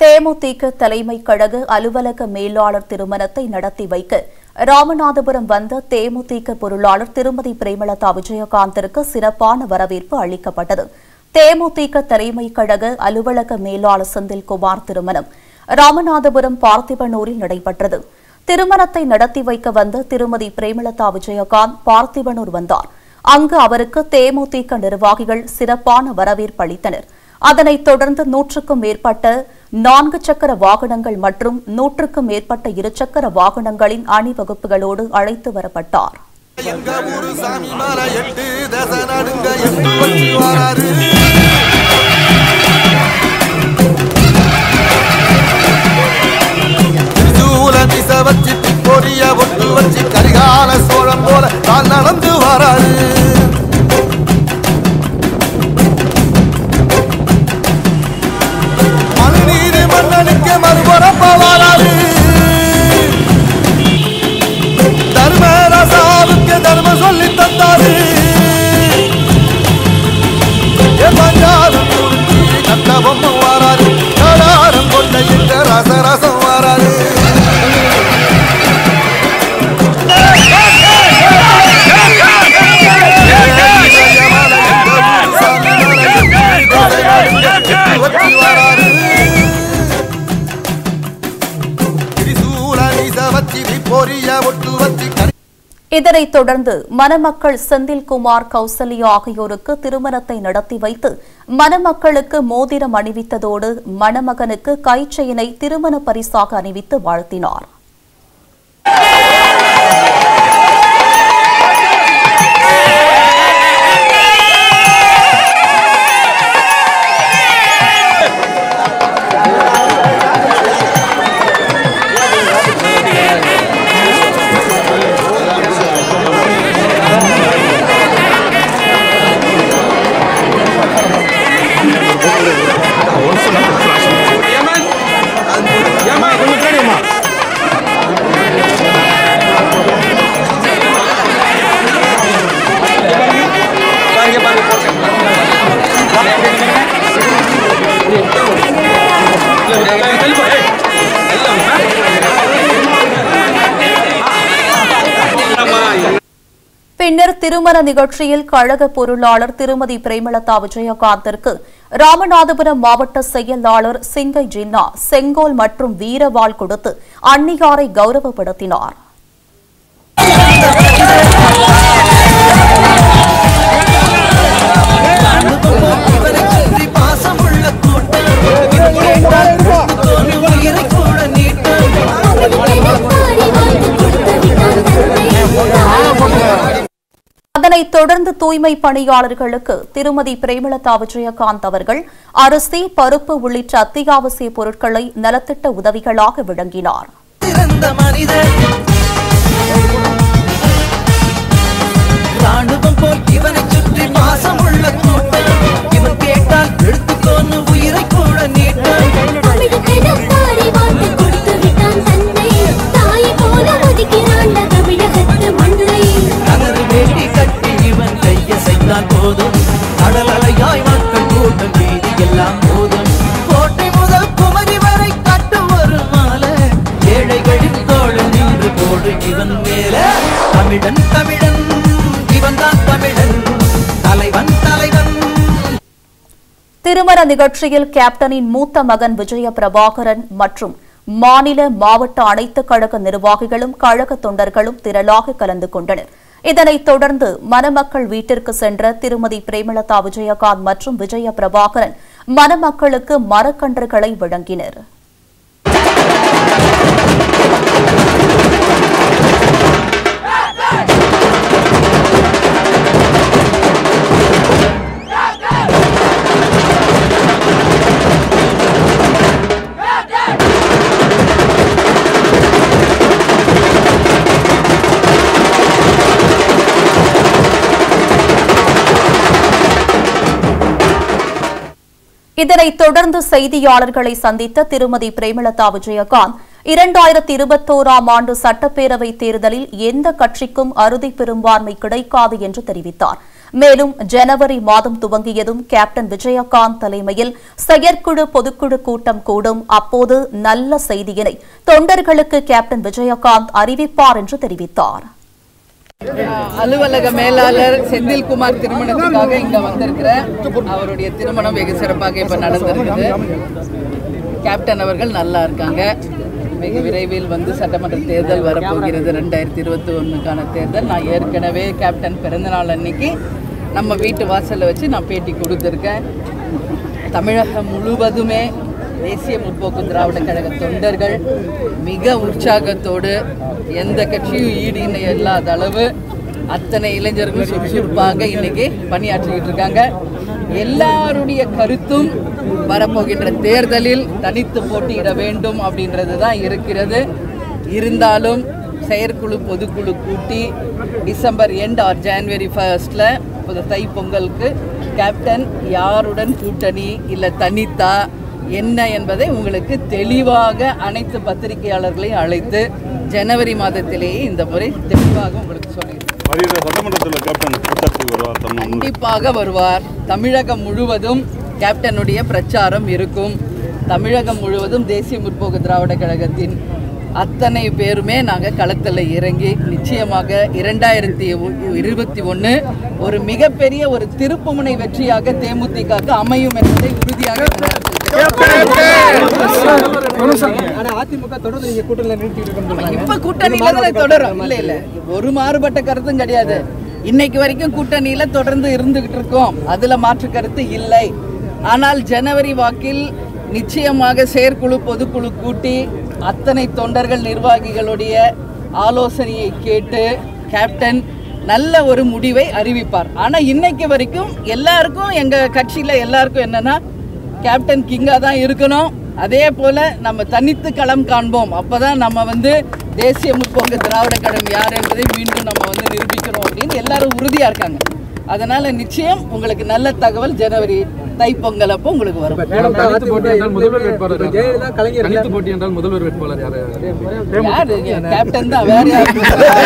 தேமுதிக தலைமை கழக அலுவலக மேலாளர் திருமணத்தை நடத்தி வைக்க ராமநாதபுரம் வந்த தேமுதிக பொருளாளர் திருமதி பிரேமலதா விஜயகாந்திற்கு சிறப்பான வரவேற்பு அளிக்கப்பட்டது தேமுதிக தலைமை கழக அலுவலக மேலாளர் செந்தில்குமார் திருமணம் ராமநாதபுரம் பார்த்திபனூரில் நடைபெற்றது திருமணத்தை நடத்தி வைக்க வந்த திருமதி பிரேமலதா விஜயகாந்த் பார்த்திபனூர் வந்தார் அங்கு அவருக்கு தேமுதிக நிர்வாகிகள் சிறப்பான வரவேற்பு அளித்தனர் அதனைத் தொடர்ந்து நூற்றுக்கும் மேற்பட்ட நான்கு சக்கர வாகனங்கள் மற்றும் நூற்றுக்கும் மேற்பட்ட இருசக்கர வாகனங்களின் அணிவகுப்புகளோடு அழைத்து வரப்பட்டார் எங்க ஊரு சாமி மலை எட்டு தசை நடுங்க எட்டு வச்சு வராரு திருச்சூல மிச வச்சு பொரிய ஒட்டு வச்சு கரிகால சோழம் போல தான் நடந்து வராரு மனுநீதி மன்னனுக்கு மறுபுறப்ப வராரு தர்மராசாவுக்கு தர்மம் சொல்லி தந்தாரு என் பஞ்சாரம் குறிச்சி கட்ட பொம்மை வாராரு கடாரம் கொண்ட இந்த ரசரசம் வாராரு பொரிய ஒட்டு வச்சு கரி இதனைத் தொடர்ந்து மணமக்கள் செந்தில்குமார் கௌசல்யா ஆகியோருக்கு திருமணத்தை நடத்தி வைத்து மணமக்களுக்கு மோதிரம் அணிவித்ததோடு மணமகனுக்கு கைச்செயினை திருமண பரிசாக அணிவித்து வாழ்த்தினார் பின்னர் திருமண நிகழ்ச்சியில் கழக பொருளாளர் திருமதி பிரேமலதா விஜயகாந்திற்கு ராமநாதபுரம் மாவட்ட செயலாளர் சிங்கை ஜின்னா செங்கோல் மற்றும் வீரவாள் கொடுத்து அன்னியாரை கௌரவப்படுத்தினார் இவரை சுற்றி பாசமுள்ள கூட்டம் இது கேட்டால் தோணு உயிரை கூட நீட்டம் அதனைத் தொடர்ந்து தூய்மை பணியாளர்களுக்கு திருமதி பிரேமலதா விஜயகாந்த் அவர்கள் அரிசி பருப்பு உள்ளிட்ட அத்தியாவசிய பொருட்களை நலத்திட்ட உதவிகளாக வழங்கினார் சிறந்த மனிதன் ராணுவம் போல் இவனை சுற்றி பாசமுள்ள கூட்டம் இவன் கேட்டால் எடுத்துக்கோன்னு உயிரை கூட நீட்டம் தமிழுக்கென பாரி வார்த்தை கொடுத்து விட்டான் தன்னை தாயை போல ஒதுக்கிறான் தமிழகத்து மண்ணை நகரு வேட்டி கட்டி இவன் கைய செய்தால் போதும் கடல் அலையாய் மக்கள் கூட்டம் வீதி எல்லாம் போதும் கோட்டை முதல் குமரி வரை கட்டு ஒரு மாலை ஏழைகளின் தோழன் நின்று போடு இவன் மேல தமிழன் தமிழன் இவன் தான் தமிழன் தலைவன் தலைவன் திருமண நிகழ்ச்சியில் கேப்டனின் மூத்த மகன் விஜய பிரபாகரன் மற்றும் மாநில மாவட்ட அனைத்து கழக நிர்வாகிகளும் கழக தொண்டர்களும் திரளாக கலந்து கொண்டனர் இதனைத் தொடர்ந்து மணமக்கள் வீட்டிற்கு சென்ற திருமதி பிரேமலதா விஜயகாந்த் மற்றும் விஜய பிரபாகரன் மணமக்களுக்கு மரக்கன்றுகளை வழங்கினர் இதனைத் தொடர்ந்து செய்தியாளர்களை சந்தித்த திருமதி பிரேமலதா விஜயகாந்த் இரண்டாயிரத்தி இருபத்தோராம் ஆண்டு சட்டப்பேரவை தேர்தலில் எந்த கட்சிக்கும் அறுதி பெரும்பான்மை கிடைக்காது என்று தெரிவித்தார் மேலும் ஜனவரி மாதம் துவங்கியதும் கேப்டன் விஜயகாந்த் தலைமையில் செயற்குழு பொதுக்குழு கூட்டம் கூடும் அப்போது நல்ல செய்தியினை தொண்டர்களுக்கு கேப்டன் விஜயகாந்த் அறிவிப்பார் என்று தெரிவித்தார் அலுவலக மேலாளர் செந்தில்குமார் திருமணத்துக்காக இங்க வந்திருக்கிறேன் அவருடைய திருமணம் வெகு சிறப்பாக இப்ப நடந்திருக்குது கேப்டன் அவர்கள் நல்லா இருக்காங்க வெகு விரைவில் வந்து சட்டமன்ற தேர்தல் வரப்போகிறது ரெண்டாயிரத்தி இருபத்தி ஒன்றுக்கான தேர்தல் நான் ஏற்கனவே கேப்டன் பிறந்தநாள் அன்னைக்கு நம்ம வீட்டு வாசல்ல வச்சு நான் பேட்டி கொடுத்துருக்கேன் தமிழகம் முழுவதுமே தேசிய முற்போக்கு திராவிட கழக தொண்டர்கள் மிக உற்சாகத்தோடு எந்த கட்சியும் ஈடு இணை இல்லாத அளவு அத்தனை இளைஞர்களும் சுறுசுறுப்பாக இன்னைக்கு பணியாற்றிக்கிட்டு இருக்காங்க எல்லாருடைய கருத்தும் வரப்போகின்ற தேர்தலில் தனித்து போட்டியிட வேண்டும் அப்படின்றது தான் இருக்கிறது இருந்தாலும் செயற்குழு பொதுக்குழு கூட்டி டிசம்பர் எண்ட் ஆர் ஜான்வரி ஃபர்ஸ்டில் ஒரு தை பொங்கலுக்கு கேப்டன் யாருடன் கூட்டணி இல்லை தனித்தா என்ன என்பதை உங்களுக்கு தெளிவாக அனைத்து பத்திரிகையாளர்களையும் அழைத்து ஜனவரி மாதத்திலேயே இந்த முறை தெளிவாக உங்களுக்கு சொல்லியிருக்கேன் வருகிற சட்டமன்றத்தில் கேப்டன் பிரச்சாரத்துக்கு வருவார் தமிழ் கண்டிப்பாக வருவார் தமிழகம் முழுவதும் கேப்டனுடைய பிரச்சாரம் இருக்கும் தமிழகம் முழுவதும் தேசிய முற்போக்கு திராவிட கழகத்தின் அத்தனை பேருமே நாங்கள் களத்தில் இறங்கி நிச்சயமாக இரண்டாயிரத்தி இருபத்தி ஒன்று ஒரு மிகப்பெரிய ஒரு திருப்புமுனை வெற்றியாக தேமுதிகக்கு அமையும் என்பதை உறுதியாக ஆனா அதிமுக தொடர்ந்து நீங்க கூட்டணியில நிறுத்திட்டு இருக்கோம் இப்ப கூட்டணியில தான் தொடரும் இல்ல இல்ல ஒரு மாறுபட்ட கருத்தும் கிடையாது இன்னைக்கு வரைக்கும் கூட்டணியில தொடர்ந்து இருந்துகிட்டு இருக்கோம் அதுல மாற்று கருத்து இல்லை ஆனால் ஜனவரி வாக்கில் நிச்சயமாக செயற்குழு பொதுக்குழு கூட்டி அத்தனை தொண்டர்கள் நிர்வாகிகளுடைய ஆலோசனையை கேட்டு கேப்டன் நல்ல ஒரு முடிவை அறிவிப்பார் ஆனா இன்னைக்கு வரைக்கும் எல்லாருக்கும் எங்க கட்சியில எல்லாருக்கும் என்னன்னா கேப்டன் கிங்கா தான் இருக்கணும் அதே போல நம்ம தனித்து களம் காண்போம் அப்பதான் நம்ம வந்து தேசிய முற்போக்கு திராவிட கழகம் யார் என்பதை மீண்டும் நம்ம வந்து நிரூபிக்கிறோம் அப்படின்னு எல்லாரும் உறுதியா இருக்காங்க அதனால நிச்சயம் உங்களுக்கு நல்ல தகவல் ஜனவரி தைப்பொங்கல் அப்போ உங்களுக்கு வரும் தனித்து போட்டி என்றால் முதல்வர் வேட்பாளர் ஜெயலலிதா கலைஞர் தனித்து போட்டி என்றால் முதல்வர் வேட்பாளர் யாரு யாரு கேப்டன் தான் வேற யாரு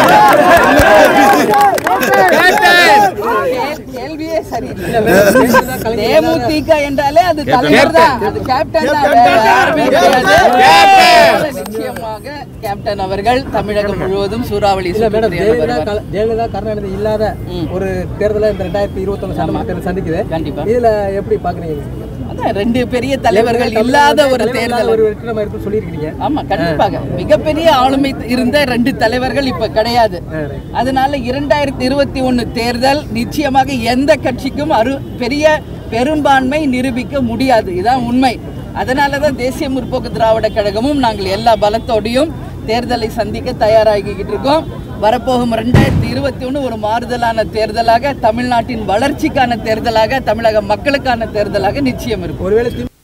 கேள்- கேள்வியே சரியில்லை தேமுதிக என்றாலே அது தலைவர் தான் அது கேப்டன் தான் வேற யாருமே கிடையாது நிச்சயமாக கேப்டன் அவர்கள் தமிழகம் முழுவதும் சூறாவளி இல்ல மேடம் சுற்றுப்பயணம் ஜெயலலிதா வருவார். கல- ஜெயலலிதா கருணாநிதி இல்லாத ஒரு தேர்தலை இந்த ரெண்டாயிரத்தி இருபத்தி ஒண்ணு சட்டமன்ற தேர்தல் சந்திக்குது கண்டிப்பா. இதுல எப்படி பாக்குறீங்க அதான் ரெண்டு பெரிய தலைவர்கள் இல்லாத ஒரு தேர்தல் ஒரு வெற்றி நம்ம இருக்கும் சொல்லியிருக்கீங்க ஆமா கண்டிப்பாக மிகப்பெரிய ஆளுமை இருந்த ரெண்டு தலைவர்கள் இப்ப கிடையாது அதனால இரண்டாயிரத்தி இருபத்தி ஒண்ணு தேர்தல் நிச்சயமாக எந்த கட்சிக்கும் அரு பெரிய பெரும்பான்மை நிரூபிக்க முடியாது இதான் உண்மை அதனால தான் தேசிய முற்போக்கு திராவிட கழகமும் நாங்கள் எல்லா பலத்தோடையும் தேர்தலை சந்திக்க தயாராகிக்கிட்டு இருக்கோம் வரப்போகும் ரெண்டாயிரத்தி இருபத்தி ஒன்று ஒரு மாறுதலான தேர்தலாக தமிழ்நாட்டின் வளர்ச்சிக்கான தேர்தலாக தமிழக மக்களுக்கான தேர்தலாக நிச்சயம் இருக்கும் ஒருவேளை தி-